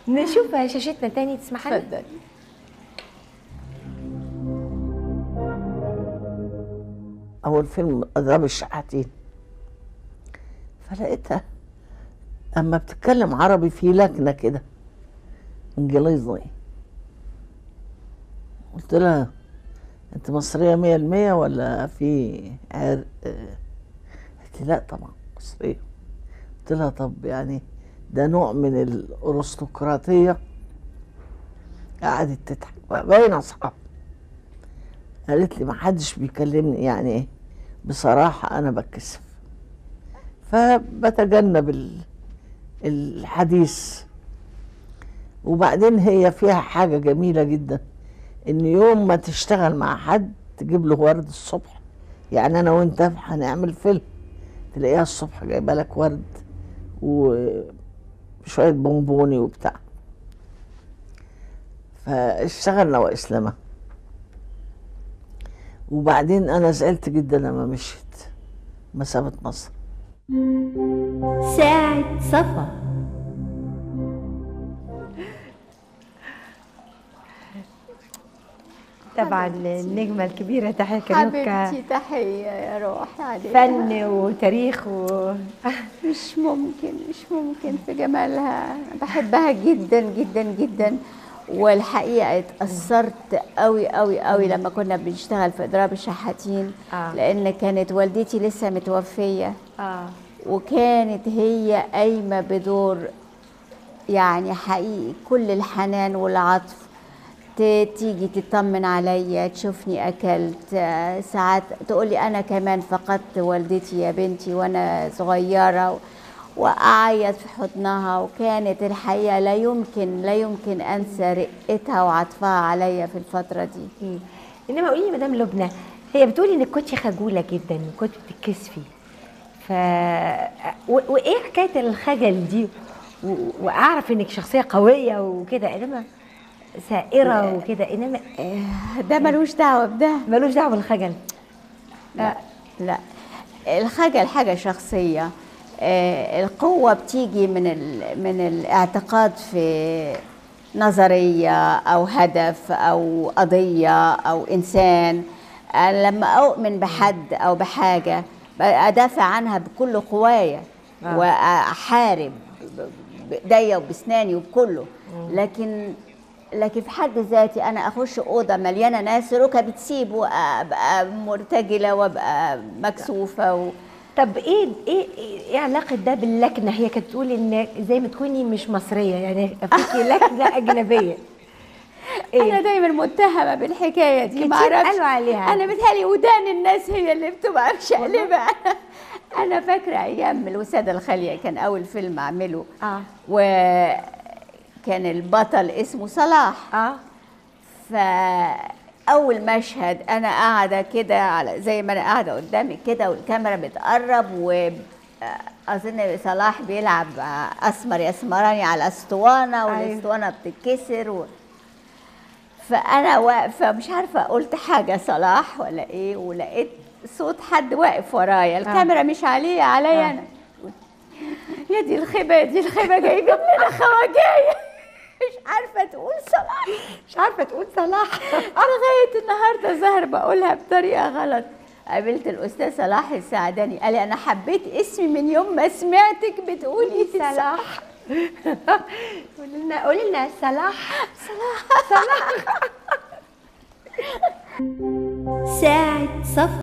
نشوف شاشتنا تاني تسمح لنا اتفضلي اول فيلم اضراب الشحاتين فلقيتها اما بتتكلم عربي في لكنه كده انجليزي قلت لها انت مصريه مية المية ولا في عرق قالت لي لا طبعا مصريه قلت لها طب يعني ده نوع من الارستقراطيه قعدت تضحك باين اصحاب قالت لي ما حدش بيكلمني يعني ايه بصراحة أنا بتكسف فبتجنب ال- الحديث وبعدين هي فيها حاجة جميلة جدا إن يوم ما تشتغل مع حد تجيب له ورد الصبح يعني أنا وأنت هنعمل فيلم تلاقيها الصبح جايبة لك ورد وشوية بونبوني وبتاع فاشتغلنا وإسلامة وبعدين انا زعلت جدا لما مشيت ما سابت مصر ساعة صفا طبعا النجمه الكبيره تحية كانوكا حبيبتي تحية يا روحي عليك فن وتاريخ و مش ممكن مش ممكن في جمالها بحبها جدا جدا جدا والحقيقه اتاثرت قوي قوي قوي لما كنا بنشتغل في اضراب الشحاتين آه. لان كانت والدتي لسه متوفيه اه وكانت هي قايمه بدور يعني حقيقي كل الحنان والعطف ت- تيجي تطمن عليا تشوفني اكلت آه، ساعات تقولي انا كمان فقدت والدتي يا بنتي وانا صغيره واعيط في حضنها وكانت الحقيقه لا يمكن لا يمكن انسى رقتها وعطفها عليا في الفتره دي مم. انما قولي لي مدام لبنى هي بتقولي انك كنتي خجوله جدا وكنت بتتكسفي ف و... وايه حكايه الخجل دي و... واعرف انك شخصيه قويه وكده انما سائره وكده انما آه، ده ملوش دعوه بده ملوش دعوه بالخجل لا لا الخجل حاجة شخصية آه، القوة بتيجي من ال- من الاعتقاد في نظرية أو هدف أو قضية أو إنسان أنا لما أؤمن بحد أو بحاجة أدافع عنها بكل قوايا آه. وأحارب بإيديا وبسناني وبكله لكن لكن في حد ذاتي انا اخش اوضه مليانه ناس ركبي تسيب وابقى مرتجله وابقى مكسوفه و... طب ايه ايه ايه علاقه ده باللكنه هي كانت بتقول ان زي ما تكوني مش مصريه يعني فيكي لكنه اجنبيه انا دايما متهمه بالحكايه دي كتير ما اعرفش قالوا عليها. انا بتهيألي ودان الناس هي اللي بتبقى مشقلبه انا فاكره ايام الوساده الخاليه كان اول فيلم اعمله اه وكان البطل اسمه صلاح اه فاول مشهد انا قاعده كده على زي ما انا قاعده قدامك كده والكاميرا بتقرب و اظن صلاح بيلعب اسمر يا اسمراني على اسطوانه أيوة. والاسطوانه بتتكسر و... فانا واقفه مش عارفه قلت حاجه صلاح ولا ايه ولقيت صوت حد واقف ورايا الكاميرا مش عليا عليا آه. انا يا دي الخيبه يا دي الخيبه جايبين لنا خواجايه مش عارفه تقول صلاح مش عارفه تقول صلاح لغايه النهارده ظهر بقولها بطريقه غلط قابلت الاستاذ صلاح السعداني قال لي انا حبيت اسمي من يوم ما سمعتك بتقولي صلاح صلاح قولي لنا قولي لنا صلاح ساعة صفا